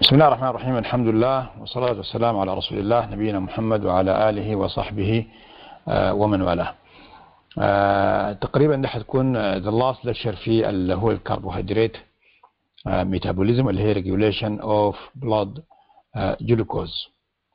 بسم الله الرحمن الرحيم الحمد لله والصلاة والسلام على رسول الله نبينا محمد وعلى آله وصحبه آه، ومن والاه آه، تقريبا ده حتكون ذا لاست ليكشر في اللي هو الكربوهيدرات ميتابوليزم اللي هي ريجوليشن اوف بلاد جلوكوز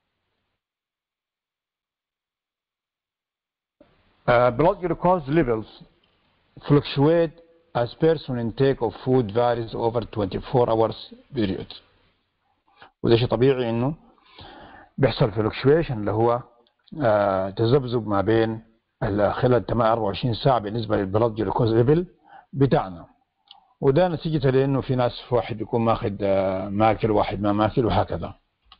blood glucose levels fluctuate as person intake of food varies over 24 hours period وده شيء طبيعي انه بيحصل فلوكشويشن اللي هو آه تذبذب ما بين خلال 24 ساعه بالنسبه للبلد جلوكوز ليفل بتاعنا وده نتيجه لانه في ناس في واحد يكون ماخذ آه ماكل واحد ما ماكل وهكذا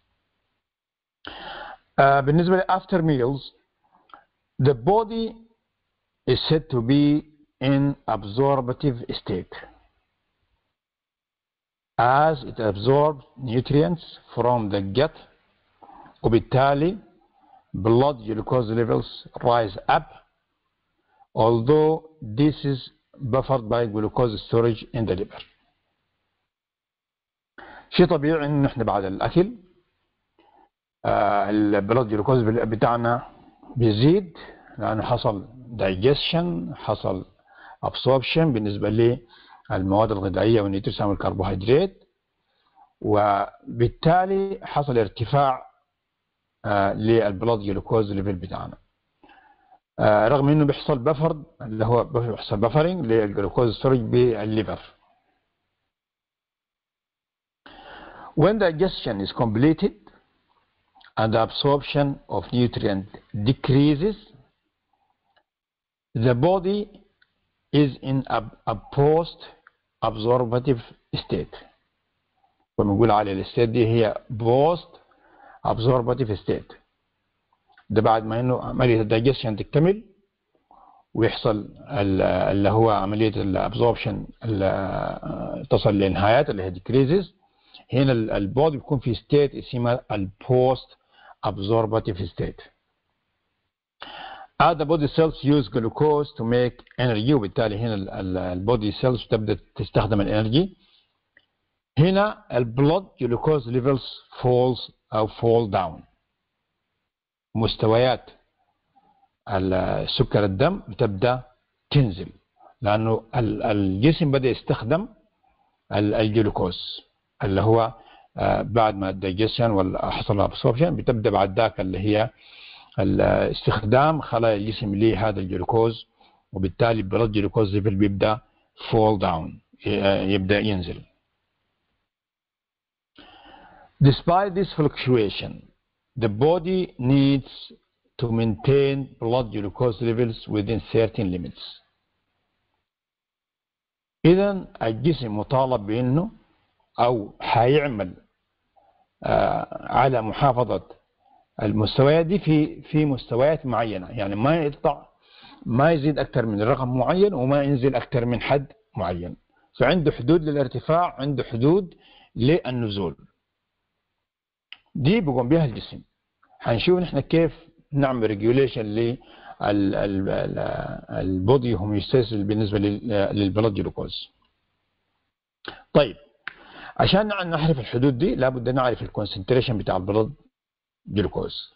آه بالنسبه ل after meals the body is said to be in absorptive state as it absorbs nutrients from the gut وبالتالي blood glucose levels rise up although this is buffered by glucose storage in the liver شيء طبيعي ان احنا بعد الاكل آه البلد جلوكوز بتاعنا بيزيد لانه حصل digestion حصل absorption بالنسبه لي المواد الغذائية والنيوتريشن والكربوهيدرات وبالتالي حصل ارتفاع آه للبلاد جلوكوز ليفل بتاعنا آه رغم انه بيحصل بفر اللي هو بيحصل بفرنج للجلوكوز ستورج بالليفر When digestion is completed and the absorption of nutrient decreases, the body is in a, a post absorptive state ونقول على الستيت دي هي بوست absorptive state ده بعد ما انه عمليه الدايجيشن تكتمل ويحصل اللي هو عمليه الابزوربشن تصل لنهايات اللي هي decreases هنا البودي بيكون في ستيت اسمها البوست absorptive state other body cells use glucose to make energy وبالتالي هنا البودي سيلز تبدا تستخدم الانرجي هنا البلود جلوكوز ليفلز فولز او فول داون مستويات سكر الدم بتبدا تنزل لانه الجسم بدا يستخدم الجلوكوز اللي هو بعد ما الدايجيشن ولا حصل ابسوربشن بتبدا بعد ذاك اللي هي استخدام خلايا الجسم لهذا الجلوكوز وبالتالي البلد جلوكوز ليفل بيبدا فول داون يبدا ينزل Despite this fluctuation, the body needs to maintain blood glucose levels within certain limits. إذا الجسم مطالب بأنه أو حيعمل على محافظة المستويات دي في في مستويات معينه يعني ما يقطع ما يزيد اكثر من رقم معين وما ينزل اكثر من حد معين فعنده حدود للارتفاع عنده حدود للنزول دي بيقوم بها الجسم حنشوف نحن كيف نعمل ريجوليشن للبودي هوميوستاسيس بالنسبه للبلد جلوكوز طيب عشان نعرف الحدود دي لابد نعرف الكونسنتريشن بتاع البلد جلوكوز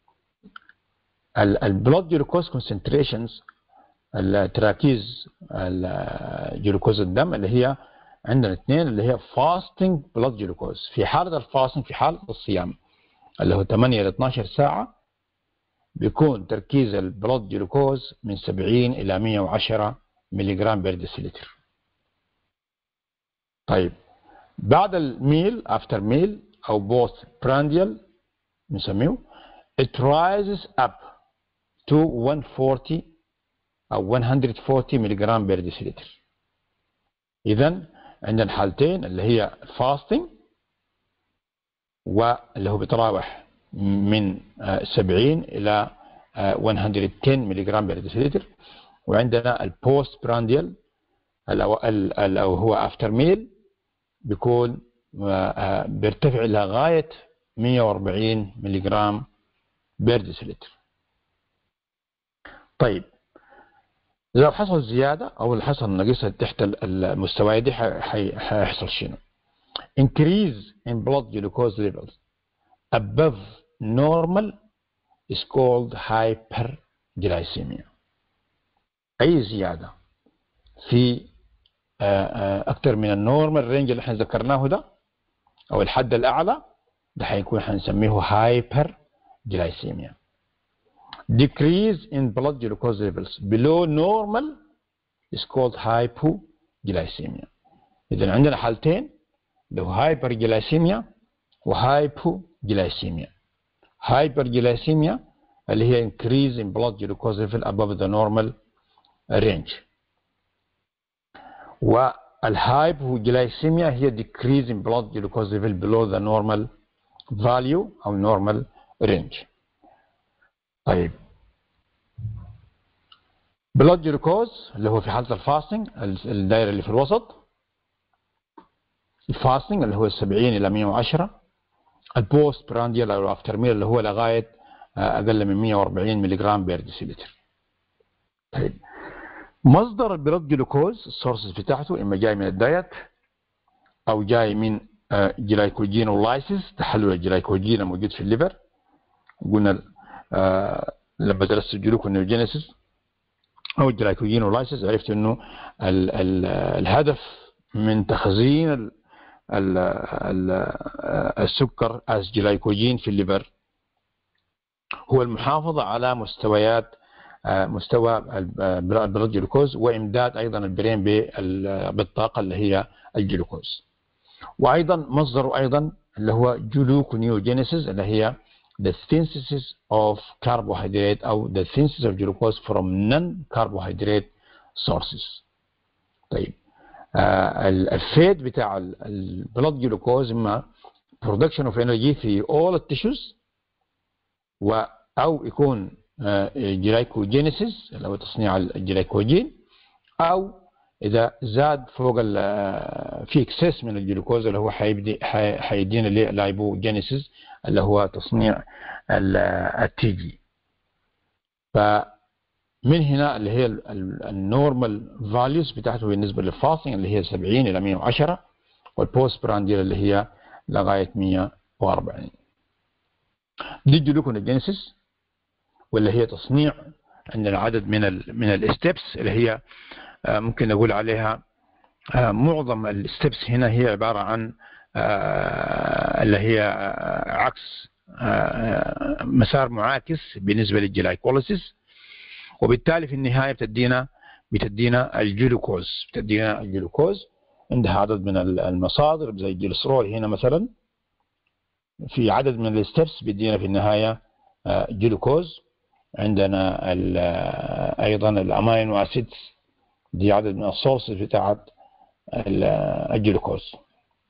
البلود جلوكوز كونسنتريشنز التراكيز جلوكوز الدم اللي هي عندنا اثنين اللي هي فاستنج بلود جلوكوز في حالة الفاستنج في حالة الصيام اللي هو 8 ل 12 ساعة بيكون تركيز البلود جلوكوز من 70 إلى 110 ملي جرام بير ديسيلتر طيب بعد الميل افتر ميل او بوست برانديال نسميه it rises up to 140 أو 140 ملغ بير ديسيلتر إذا عندنا الحالتين اللي هي fasting واللي هو بيتراوح من 70 إلى 110 ملغ بير ديسيلتر وعندنا البوست برانديال أو هو افتر ميل بيكون بيرتفع إلى غاية 140 ملي جرام بير ديسيلتر طيب لو حصل زيادة أو حصل نقص تحت المستويات دي حيحصل شنو increase in blood glucose levels above normal is called hyperglycemia أي زيادة في أكثر من النورمال رينج اللي احنا ذكرناه ده أو الحد الأعلى ده حيكون حنسميه هايبر جلايسيميا decrease in blood glucose levels below normal is called hypoglycemia إذا عندنا حالتين اللي هو hyperglycemia وhypoglycemia hyperglycemia اللي هي increase in blood glucose level above the normal range والhypoglycemia هي decrease in blood glucose level below the normal value أو normal range طيب بلاد جلوكوز اللي هو في حالة الفاستنج الدائرة اللي في الوسط الفاستنج اللي هو 70 إلى 110 البوست برانديال أو الأفتر ميل اللي هو لغاية أقل من 140 ملي جرام بير ديسيلتر طيب مصدر البلاد جلوكوز السورسز بتاعته إما جاي من الدايت أو جاي من جلايكوجين ولايسيس تحلل الجلايكوجين الموجود في الليفر قلنا آه لما درست الجلوكونيوجينيسيس او الجلايكوجين ولايسيس عرفت انه ال ال الهدف من تخزين ال ال ال السكر از جلايكوجين في الليفر هو المحافظة على مستويات مستوى البلاد جلوكوز وامداد ايضا البرين بالطاقة اللي هي الجلوكوز وايضا مصدره ايضا اللي هو جلوكونيوجينيسيس اللي هي the synthesis of carbohydrate أو the synthesis of glucose from non-carbohydrate sources طيب آه الفيد بتاع البلد جلوكوز اما production of energy في all التشوز و أو يكون جلايكوجينيسيس اللي هو تصنيع الجلايكوجين أو إذا زاد فوق في اكسس من الجلوكوز اللي هو حيبدي حيدينا لايبوجينيسيس اللي هو تصنيع التي جي فمن هنا اللي هي النورمال فاليوز بتاعته بالنسبه للفاستنج اللي هي 70 الى 110 والبوست برانديل اللي هي لغايه 140 دي الجلوكونيجينيسيس واللي هي تصنيع عندنا عدد من ال من الستبس اللي هي ممكن نقول عليها معظم الستبس هنا هي عباره عن اللي هي عكس مسار معاكس بالنسبه للجلايكوليسيس وبالتالي في النهايه بتدينا بتدينا الجلوكوز بتدينا الجلوكوز عندها عدد من المصادر زي الجلسرول هنا مثلا في عدد من الستبس بيدينا في النهايه جلوكوز عندنا ايضا الامينو اسيدز دي عدد من السورسز بتاعت الجلوكوز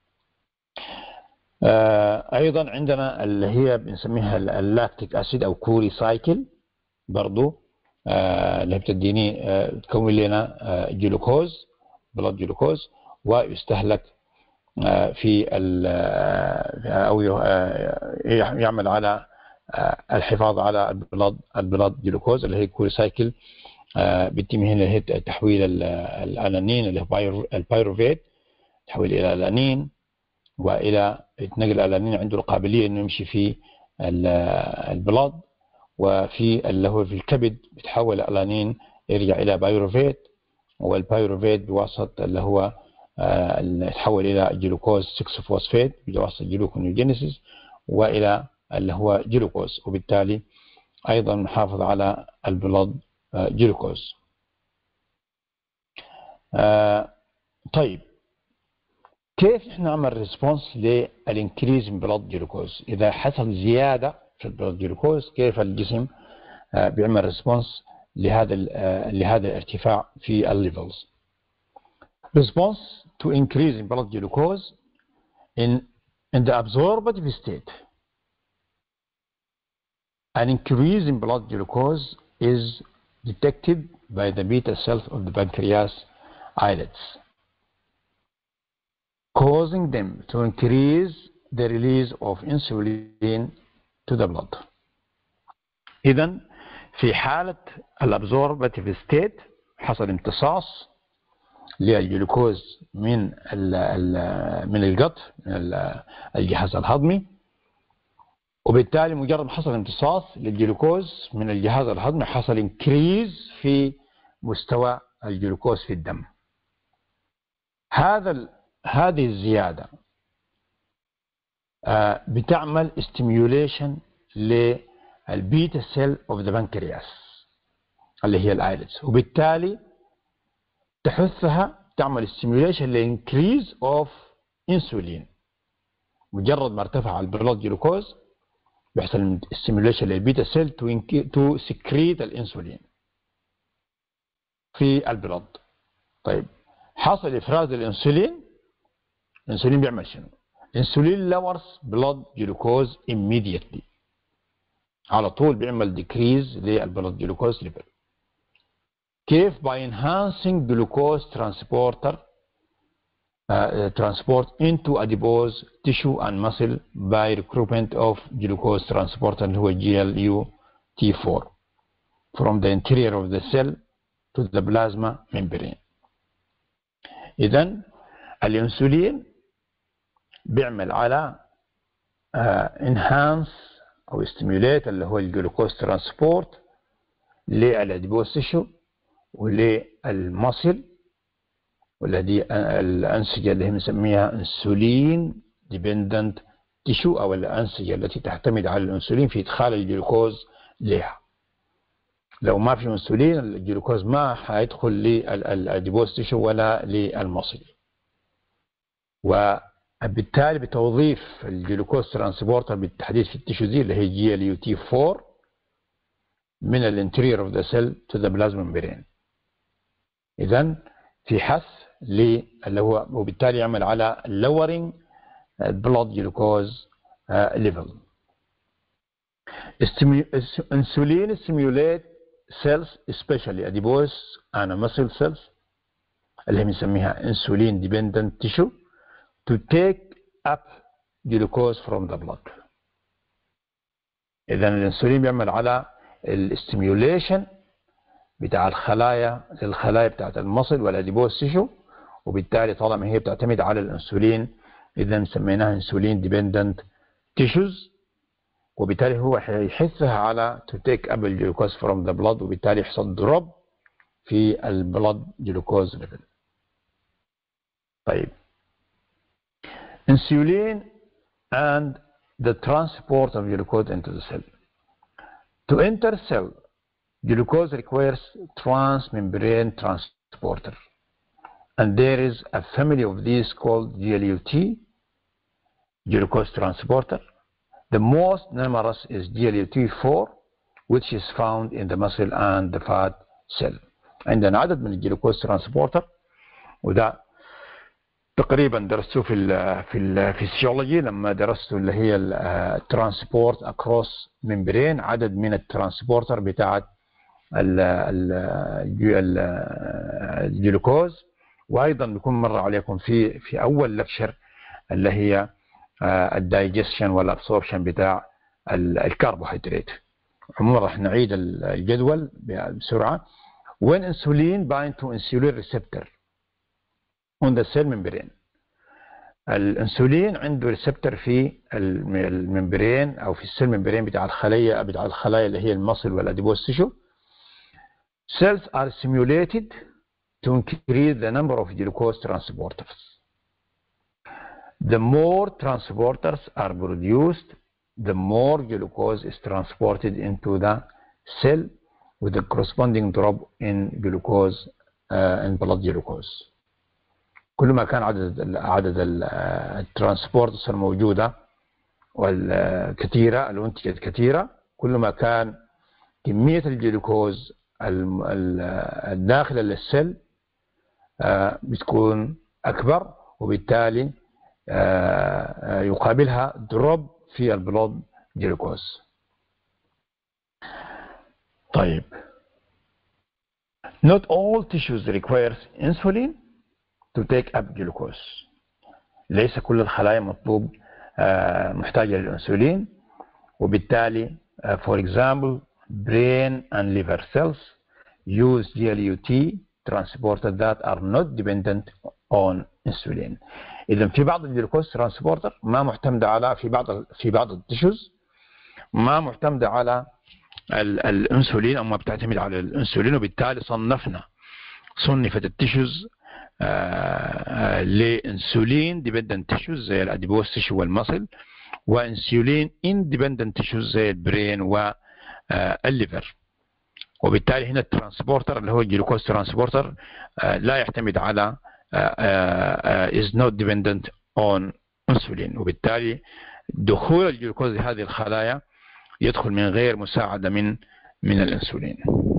ايضا عندنا اللي هي بنسميها اللاكتيك اسيد او كوري سايكل برضو اللي بتديني تكون لنا جلوكوز بلاد جلوكوز ويستهلك في او يعمل على الحفاظ على البلاد البلاد جلوكوز اللي هي كوري سايكل بيتم هنا هي تحويل الالانين اللي هو البايروفيت تحويل الى الانين والى يتنقل الالانين عنده القابليه انه يمشي في البلاد وفي اللي هو في الكبد بيتحول الالانين يرجع الى بايروفيت والبايروفيت بواسطه اللي هو يتحول الى جلوكوز 6 فوسفيت بواسطه جلوكونيوجينيسيس والى اللي هو جلوكوز وبالتالي ايضا محافظ على البلد جلوكوز آه طيب كيف احنا نعمل ريسبونس للانكريز من بلد جلوكوز اذا حصل زياده في البلد جلوكوز كيف الجسم آه بيعمل ريسبونس لهذا آه لهذا الارتفاع في الليفلز response to increase in blood glucose in in the absorptive state an increase in blood glucose is detected by the beta cells of the pancreas islets, causing them to increase the release of insulin to the blood. إذا في حالة الابزورباتيف ستيت حصل امتصاص للجلوكوز من من القط من الجهاز الهضمي وبالتالي مجرد حصل امتصاص للجلوكوز من الجهاز الهضمي حصل انكريز في مستوى الجلوكوز في الدم هذا هذه الزيادة آه، بتعمل ستيميوليشن للبيتا سيل اوف ذا بنكرياس اللي هي الايلتس وبالتالي تحثها تعمل ستيميوليشن لانكريز اوف انسولين مجرد ما ارتفع البلود جلوكوز بيحصل ستيميوليشن للبيتا سيل تو سكريت الانسولين في البلود طيب حصل افراز الانسولين الانسولين بيعمل شنو؟ الانسولين لورس بلود جلوكوز immediately على طول بيعمل ديكريز للبلود جلوكوز ليفل كيف by enhancing glucose transporter uh, transport into adipose tissue and muscle by recruitment of glucose transporter اللي هو GLU-T4 from the interior of the cell to the plasma membrane إذا الانسولين بيعمل على انهانس uh, او ستيميوليت اللي هو الجلوكوز ترانسبورت للاديبوز تيشو وللمصل والذي الأنسجة اللي هي بنسميها انسولين ديبندنت تيشو أو الأنسجة التي تعتمد على الأنسولين في إدخال الجلوكوز لها لو ما في انسولين الجلوكوز ما حيدخل للاديبوز تيشو ولا للمصل وبالتالي بتوظيف الجلوكوز ترانسبورتر بالتحديد في التيشو دي اللي هي جي ال يو تي 4 من الانتريور اوف ذا سيل تو ذا بلازما ممبرين اذا في حث اللي هو وبالتالي يعمل على lowering blood glucose level insulin stimulate cells especially adipose and muscle cells اللي هي بنسميها insulin dependent tissue to take up glucose from the blood اذا الانسولين بيعمل على الاستيميوليشن بتاع الخلايا الخلايا بتاعت المصل والاديبوز تيشو وبالتالي طالما هي بتعتمد على الانسولين اذا سميناها انسولين ديبندنت تيشوز وبالتالي هو هيحثها على تو تيك اب الجلوكوز فروم ذا بلاد وبالتالي يحصل دروب في البلاد جلوكوز ليفل طيب insulin and the transport of glucose into the cell to enter cell Glucose requires transmembrane transporter. And there is a family of these called GLUT, glucose transporter. The most numerous is GLUT4, which is found in the muscle and the fat cell. عندنا عدد من الجلوكوز ترانسبورتر وده تقريبا درستوه في ال في الفسيولوجي لما درستوا اللي هي الترانسبورت اكروس ممبرين عدد من الترانسبورتر بتاعت الجلوكوز وايضا بيكون مر عليكم في في اول لكشر اللي هي الدايجستشن والابسوربشن بتاع الكربوهيدرات عموما راح نعيد الجدول بسرعه when insulin bind to insulin receptor on the cell membrane الانسولين عنده ريسبتر في الممبرين او في السيل ممبرين بتاع الخلايا بتاع الخلايا اللي هي المصل والاديبوس تيشو Cells are stimulated to increase the number of glucose transporters. The more transporters are produced, the more glucose is transported into the cell with a corresponding drop in glucose uh, in blood glucose. كل ما كان عدد عدد الترانسبورتس الموجودة والكثيرة الأنتجة كثيرة كل ما كان كمية الجلوكوز الداخلة للسل آه، بتكون أكبر وبالتالي آه، يقابلها دروب في البلود جلوكوز طيب Not all tissues requires insulin to take up glucose. ليس كل الخلايا مطلوب آه، محتاجة للأنسولين وبالتالي for example brain and liver cells use GLUT transporters that are not dependent on insulin اذا في بعض الجلوكوز ترانسبورتر ما معتمده على في بعض في بعض التشوز ما معتمده على الانسولين او ما بتعتمد على الانسولين وبالتالي صنفنا صنفت التشوز آه لانسولين ديبندنت تشوز زي الاديبوس تشو والمصل وانسولين اندبندنت تشوز زي البرين والليفر وبالتالي هنا الترانسبورتر اللي هو الجلوكوز ترانسبورتر لا يعتمد على is not dependent on insulin وبالتالي دخول الجلوكوز لهذه الخلايا يدخل من غير مساعدة من من الانسولين.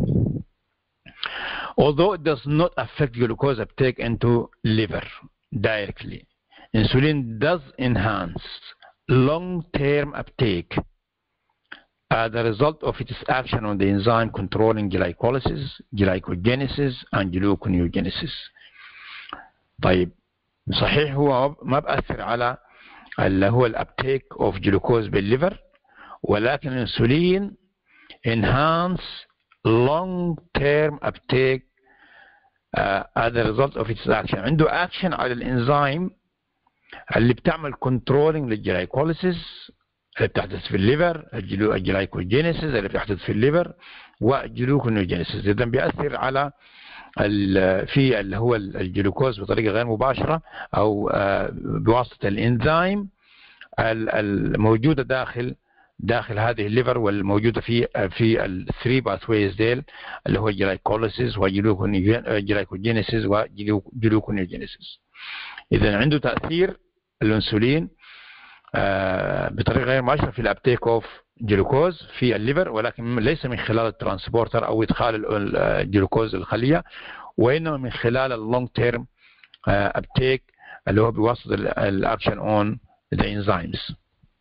Although it does not affect glucose uptake into liver directly, insulin does enhance long-term uptake as a result of its action on the enzyme controlling glycolysis, glycogenesis, and gluconeogenesis. طيب صحيح هو ما بأثر على اللي هو الابتيك اوف جلوكوز بالليفر ولكن الانسولين enhance long term uptake uh, as a result of its action عنده action على الانزيم اللي بتعمل كنترولنج للجلايكوليسيس اللي بتحدث في الليفر الجلايكوجينيسيس اللي بتحدث في الليفر والجلوكونيوجينيسيس اذا بيأثر على في اللي هو الجلوكوز بطريقه غير مباشره او بواسطه الانزيم الموجوده داخل داخل هذه الليفر والموجوده في في الثري باثويز ديل اللي هو الجلايكوليسيس وجلايكوجينيسيس وجلوكونيوجينيسيس اذا عنده تاثير الانسولين بطريقه غير مباشره في الابتيك اوف جلوكوز في الليفر ولكن ليس من خلال الترانسبورتر او ادخال الجلوكوز للخليه وانما من خلال اللونج تيرم ابتيك اللي هو بواسطه الاكشن اون ذا انزيمز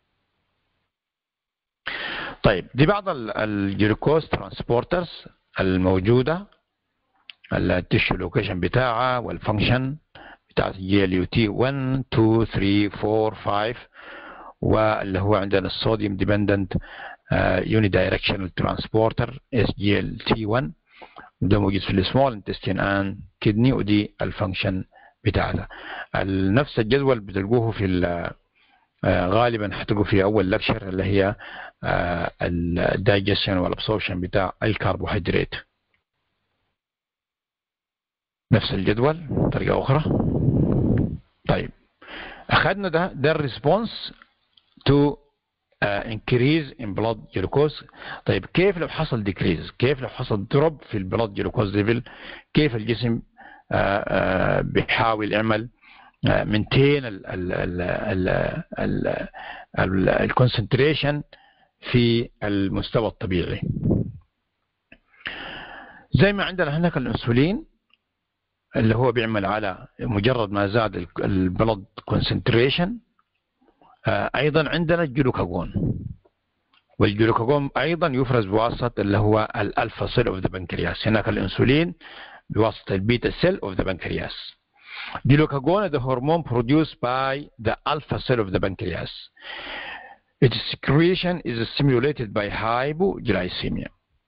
طيب دي بعض الجلوكوز ترانسبورترز الموجوده التشو لوكيشن بتاعها والفانكشن بتاعت جي ال يو تي 1 2 3 4 5 واللي هو عندنا الصوديوم ديبندنت يوني دايركشنال ترانسبورتر اس جي ال تي 1 ده موجود في السمول انتستين ان كدني ودي الفانكشن بتاعتها نفس الجدول بتلقوه في غالبا حتلقوا في اول لكشر اللي هي الدايجيشن والابسوربشن بتاع الكربوهيدرات نفس الجدول بطريقه اخرى طيب اخذنا ده ده الريسبونس to uh, increase in blood glucose طيب كيف لو حصل decrease كيف لو حصل دروب في البلاد جلوكوز ليفل كيف الجسم uh, uh, بيحاول يعمل maintain الكونسنتريشن في المستوى الطبيعي زي ما عندنا هناك الانسولين اللي هو بيعمل على مجرد ما زاد البلد كونسنتريشن ايضا عندنا الجلوكاجون والجلوكاجون ايضا يفرز بواسطه اللي هو الالفا سيل اوف ذا بنكرياس هناك الانسولين بواسطه البيتا سيل اوف ذا بنكرياس Glucagon is the hormone produced by the alpha cell of the pancreas. Its secretion is stimulated by hypoglycemia.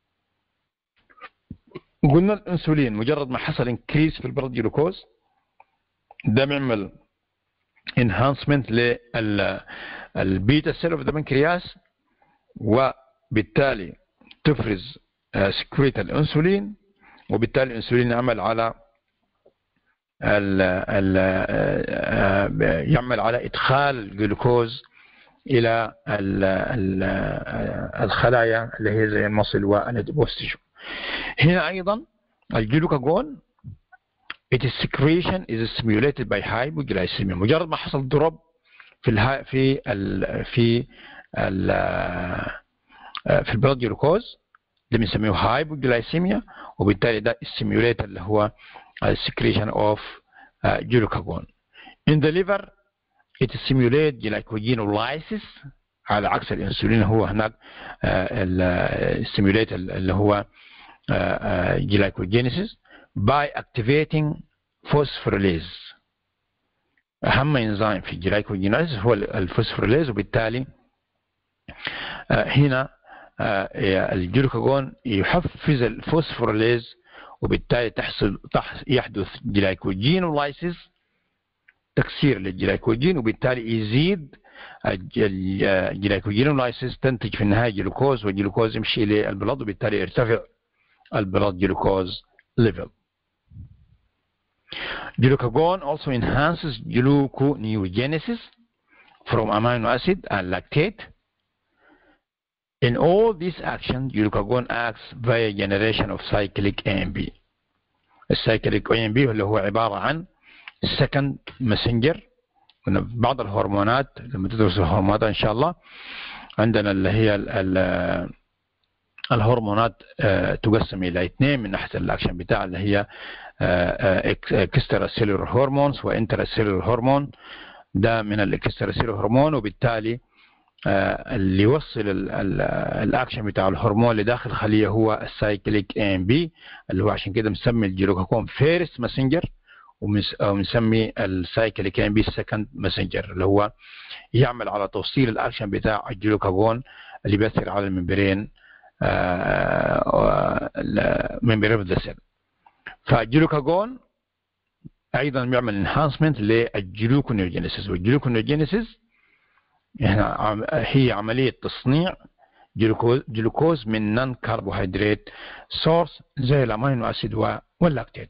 قلنا الانسولين مجرد ما حصل انكريس في البلد جلوكوز ده بيعمل انهانسمنت للبيتا سيل اوف ذا بنكرياس وبالتالي تفرز سكريت الانسولين وبالتالي الانسولين يعمل على ال ال يعمل على ادخال الجلوكوز الى ال ال الخلايا اللي هي زي المصل والادبوستيشن هنا ايضا الجلوكاجون its secretion is stimulated by hypoglycemia مجرد ما حصل دروب في الها في ال في ال في البلد جلوكوز ده بنسميه هايبوجلايسيميا وبالتالي ده stimulate اللي هو secretion of uh, glucagon. In the liver, it stimulates glycogenolysis على عكس الانسولين هو هناك stimulate اللي هو glycogenesis by activating phosphorylase. أهم انزيم في الجلايكوجينيسيس هو الفوسفوريليز وبالتالي هنا الجلوكاجون يحفز الفوسفوريليز وبالتالي تحصل يحدث جلايكوجينولايسيس تكسير للجلايكوجين وبالتالي يزيد الجلايكوجينولايسيس تنتج في النهايه جلوكوز والجلوكوز يمشي للبلد وبالتالي يرتفع البلد جلوكوز ليفل Glucagon also enhances gluconeogenesis from amino acid and lactate. In all these actions, glucagon acts via generation of cyclic AMP. السايكليك AMP اللي هو عبارة عن second messenger من بعض الهرمونات لما تدرس الهرمونات ان شاء الله عندنا اللي هي ال ال الهرمونات تقسم الى اثنين من ناحيه الاكشن بتاع اللي هي اكسترا سيلولر هرمونز وانترا سيلولر هرمون ده من الاكسترا سيلولر هرمون وبالتالي اللي يوصل الاكشن بتاع الهرمون اللي داخل الخليه هو السايكليك ام بي اللي هو عشان كده مسمي الجلوكاكون فيرست ماسنجر ومسمي السايكليك ام بي سكند ماسنجر اللي هو يعمل على توصيل الاكشن بتاع الجلوكاجون اللي بيأثر على الممبرين ممبرين ذا سيل فالجلوكاجون ايضا بيعمل انهانسمنت للجلوكونيوجينيسيس والجلوكونيوجينيسيس هي عمليه تصنيع جلوكوز من نون كربوهيدرات سورس زي الامينو اسيد واللاكتيت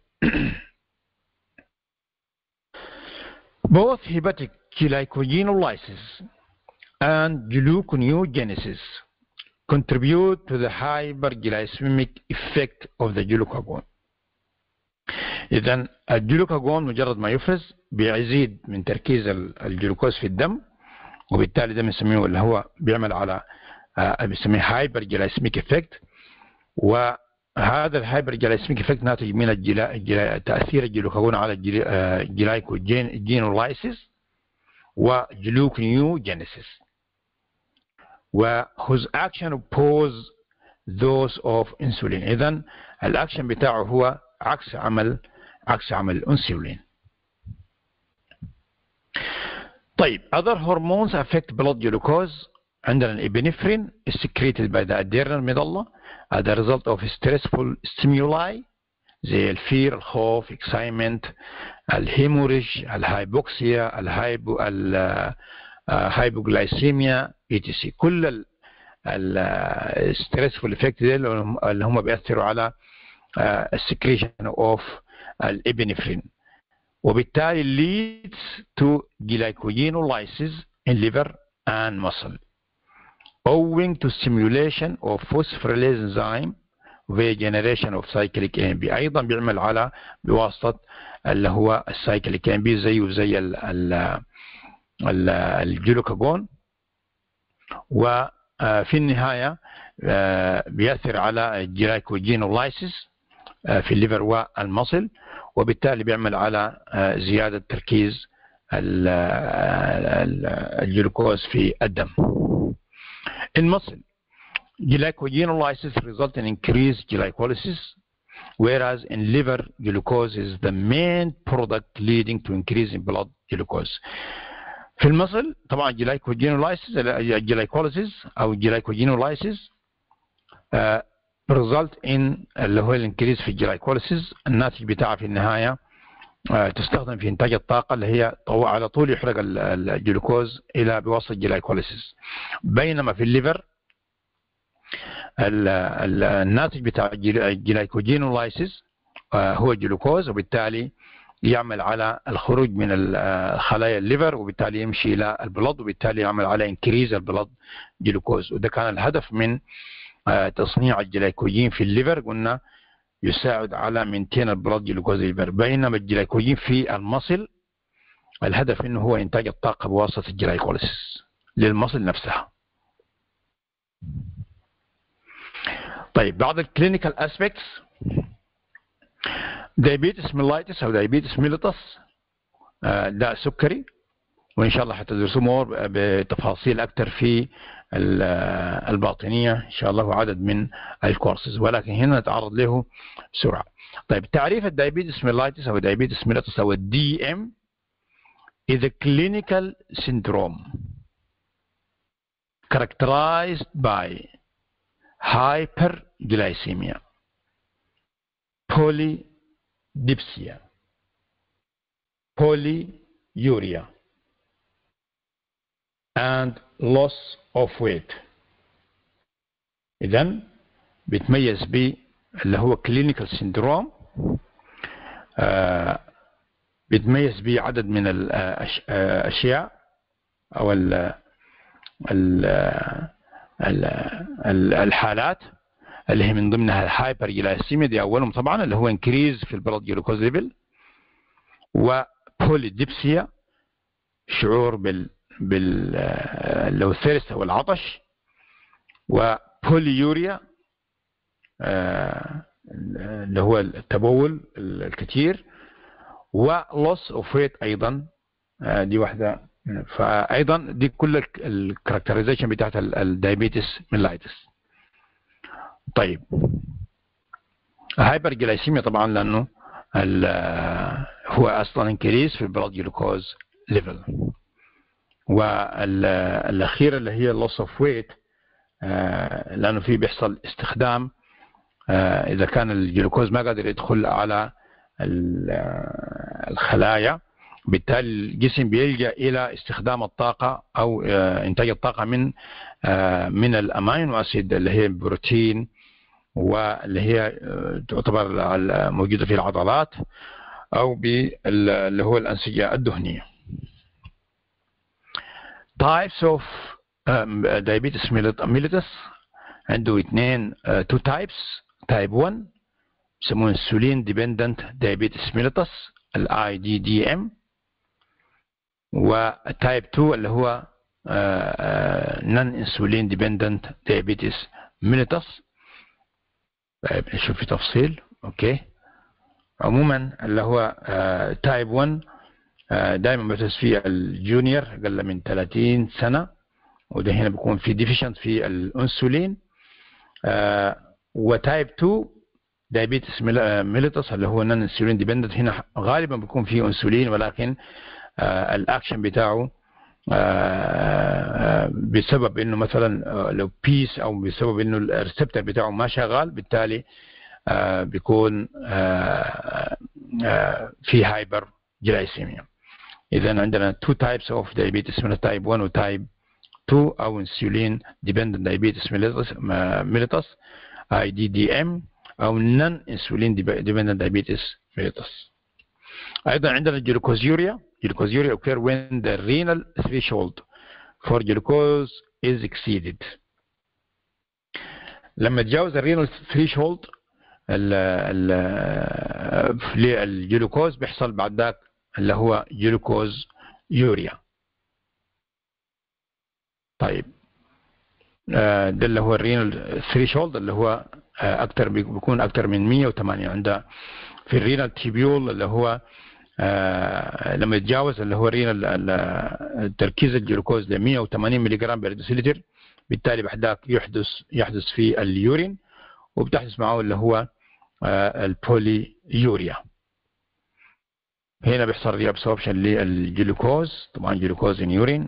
Both hepatic glycogenolysis and gluconeogenesis contribute to the hyperglycemic effect of the glucagon. إذا الجلوكاجون مجرد ما يفرز بيزيد من تركيز الجلوكوز في الدم وبالتالي ده بنسميه اللي هو بيعمل على بنسميه هايبر جلايسميك افكت وهذا الهايبر جلايسميك افكت ناتج من الجلا... الجلا... تاثير الجلوكاجون على الجلايكوجينولايسيس وجلوكنيوجينيسيس وhose action oppose those of insulin اذا الاكشن بتاعه هو عكس عمل عكس عمل الانسولين طيب other hormones affect blood glucose عندنا الابنفرين is secreted by the adrenal medulla as a result of stressful stimuli زي الفير الخوف excitement الهيموريج الهايبوكسيا الهايبو الهايبوغلايسيميا etc كل الستريسفول افكت دي اللي هم بيأثروا على السكريشن اوف الابنفرين وبالتالي leads to glycogenolysis in liver and muscle owing to stimulation of phosphorylase enzyme via generation of cyclic AMP ايضا بيعمل على بواسطه اللي هو السايكليك AMP زيه زي ال ال الجلوكاجون وفي النهايه بيأثر على الجلايكوجينولايسيس في الليفر والمصل وبالتالي بيعمل على زيادة تركيز الجلوكوز في الدم. In muscle, glycogenolysis results in increased glycolysis, whereas in liver, glucose is the main product leading to increase in blood glucose. في المصل طبعا الجلايكوجينولايسيس الجلايكوليسيس او الجلايكوجينولايسيس result in اللي هو الانكريز في الجلايكوليسيس الناتج بتاعها في النهايه تستخدم في انتاج الطاقه اللي هي على طول يحرق الجلوكوز الى بواسطه الجلايكوليسيس بينما في الليفر الناتج بتاع الجلايكوجينولايسيس هو الجلوكوز وبالتالي يعمل على الخروج من خلايا الليفر وبالتالي يمشي الى البلد وبالتالي يعمل على انكريز البلد جلوكوز وده كان الهدف من تصنيع الجلايكوجين في الليفر قلنا يساعد على مينتين البلد جلوكوز الليفر بينما الجلايكوجين في المصل الهدف انه هو انتاج الطاقه بواسطه الجلايكوليسيس للمصل نفسها طيب بعض الكلينيكال اسبيكتس دايبيتس ميلايتس او دايبيتس ميليتس ده سكري وان شاء الله حتدرسوه مور بتفاصيل اكثر في الباطنيه ان شاء الله وعدد من الكورسز ولكن هنا نتعرض له بسرعه. طيب تعريف الدايبيتس ميلايتس او الدايبيتس ميليتس او الدي ام is a clinical syndrome characterized by hyperglycemia polydipsia polyuria and loss of weight إذا بيتميز ب اللي هو clinical syndrome آه بيتميز بعدد من الأشياء أو ال الحالات اللي هي من ضمنها الهايبر جلايسيميا دي أولهم طبعا اللي هو انكريز في البلد جلوكوز ليفل وبوليديبسيا شعور بال بال اللي هو الثيرست أو العطش وبوليوريا اللي هو التبول الكثير ولوس اوف ويت ايضا دي واحده فايضا دي كل الكاركترايزيشن بتاعت الدايابيتس ميلايتس طيب هايبر جلايسيميا طبعا لانه هو اصلا انكريس في البلاد جلوكوز ليفل والاخيره اللي هي لوس اوف ويت لانه في بيحصل استخدام اذا كان الجلوكوز ما قادر يدخل على الخلايا بالتالي الجسم بيلجا الى استخدام الطاقه او انتاج الطاقه من من الامينو اسيد اللي هي البروتين واللي هي تعتبر موجوده في العضلات او اللي هو الانسجه الدهنيه. types of diabetes mellitus عنده اثنين two types type 1 يسمونه insulin dependent diabetes mellitus الاي دي دي ام وتايب 2 اللي هو non insulin dependent diabetes mellitus طيب نشوف في تفصيل اوكي عموما اللي هو تايب 1 دائما بتحس فيه الجونيور اقل من 30 سنه وده هنا بيكون في ديفيشنت في الانسولين وتايب 2 دايابيتس ميليتس اللي هو نون انسولين ديبندنت هنا غالبا بيكون فيه انسولين ولكن الاكشن بتاعه بسبب انه مثلا لو بيس او بسبب انه الريسبتور بتاعه ما شغال بالتالي بيكون في هايبر جلايسيميا اذا عندنا تو تايبس اوف دايابيتس من تايب 1 وتايب 2 او انسولين ديبندنت دايابيتس ميليتس اي دي دي ام او نون انسولين ديبندنت دايابيتس ميليتس ايضا عندنا الجلوكوزيوريا glucosuria occur when the renal threshold for glucose is exceeded لما تجاوز الرينال threshold للجلوكوز بيحصل بعد ذاك اللي هو جلوكوز يوريا طيب ده اللي هو الرينال ثريشولد اللي هو اكثر بيكون اكثر من 108 عند في الرينال تيبيول اللي هو آه لما يتجاوز اللي هو رينا تركيز الجلوكوز ل 180 ملي جرام بر ديسيلتر بالتالي بعد يحدث يحدث في اليورين وبتحدث معه اللي هو آه البولي يوريا هنا بيحصل ري ابسوربشن للجلوكوز طبعا جلوكوز ان يورين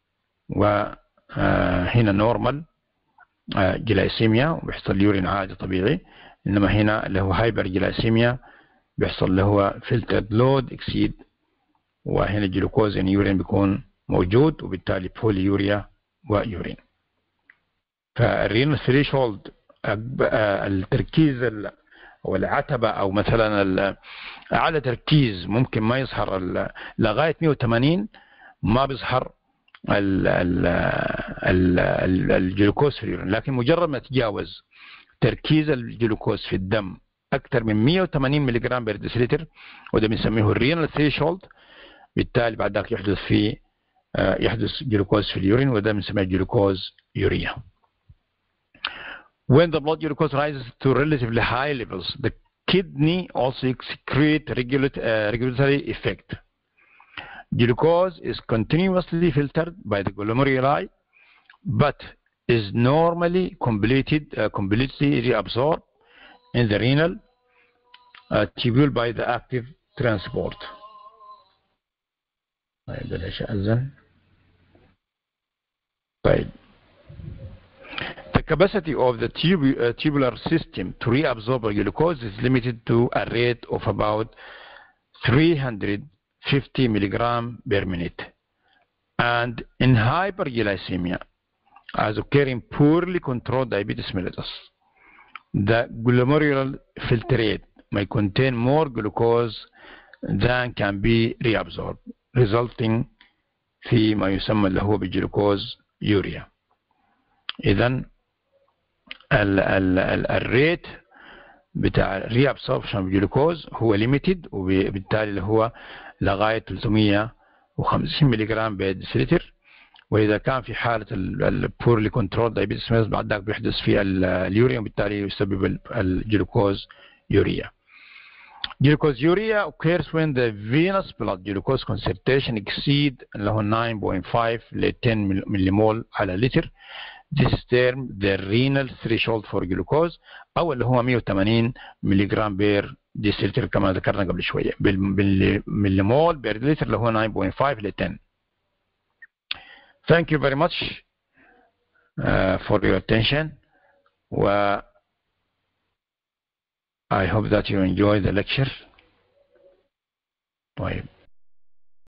وهنا نورمال جلايسيميا وبيحصل يورين عادي طبيعي انما هنا اللي هو هايبر جلايسيميا بيحصل اللي هو فلترد لود اكسيد وهنا الجلوكوز ان يورين بيكون موجود وبالتالي بولي يوريا ويورين فالرينال ثريشولد التركيز او العتبه او مثلا اعلى تركيز ممكن ما يظهر لغايه 180 ما بيظهر الجلوكوز في اليورين لكن مجرد ما تجاوز تركيز الجلوكوز في الدم اكثر من 180 ملي جرام بر ديسيلتر وده بنسميه الرينال ثريشولد بالتالي بعد ذلك يحدث في يحدث جلوكوز في اليورين وده بنسميه جلوكوز يوريا When the blood glucose rises to relatively high levels, the kidney also secrete regulatory, uh, regulatory effect. Glucose is continuously filtered by the glomeruli, but is normally completed, uh, completely reabsorbed in the renal uh, tubule by the active transport. طيب بلاش أذن طيب The the capacity of the tubu uh, tubular system to reabsorb glucose is limited to a rate of about 350 milligram per minute. And in hyperglycemia, as occurring poorly controlled diabetes mellitus, the glomerular filtrate may contain more glucose than can be reabsorbed, resulting في ما يسمى اللي هو بالجلوكوز يوريا اذا الريت بتاع الري ابسوربشن بالجلوكوز هو ليميتد وبالتالي اللي هو لغايه 350 ملي جرام بيدسلتر واذا كان في حاله البورلي كنترول دايبيتس بعد ذلك بيحدث في اليوريا وبالتالي يسبب الجلوكوز يوريا Glucosuria occurs when the venous blood glucose concentration exceed اللي هو 9.5 ل 10 مليمول على لتر This term the renal threshold for glucose أو اللي هو 180 ملي جرام بير ديسلتر كما ذكرنا قبل شوية بالمليمول بير لتر اللي هو 9.5 ل 10 Thank you very much uh, for your attention و I hope that you enjoy the lecture. طيب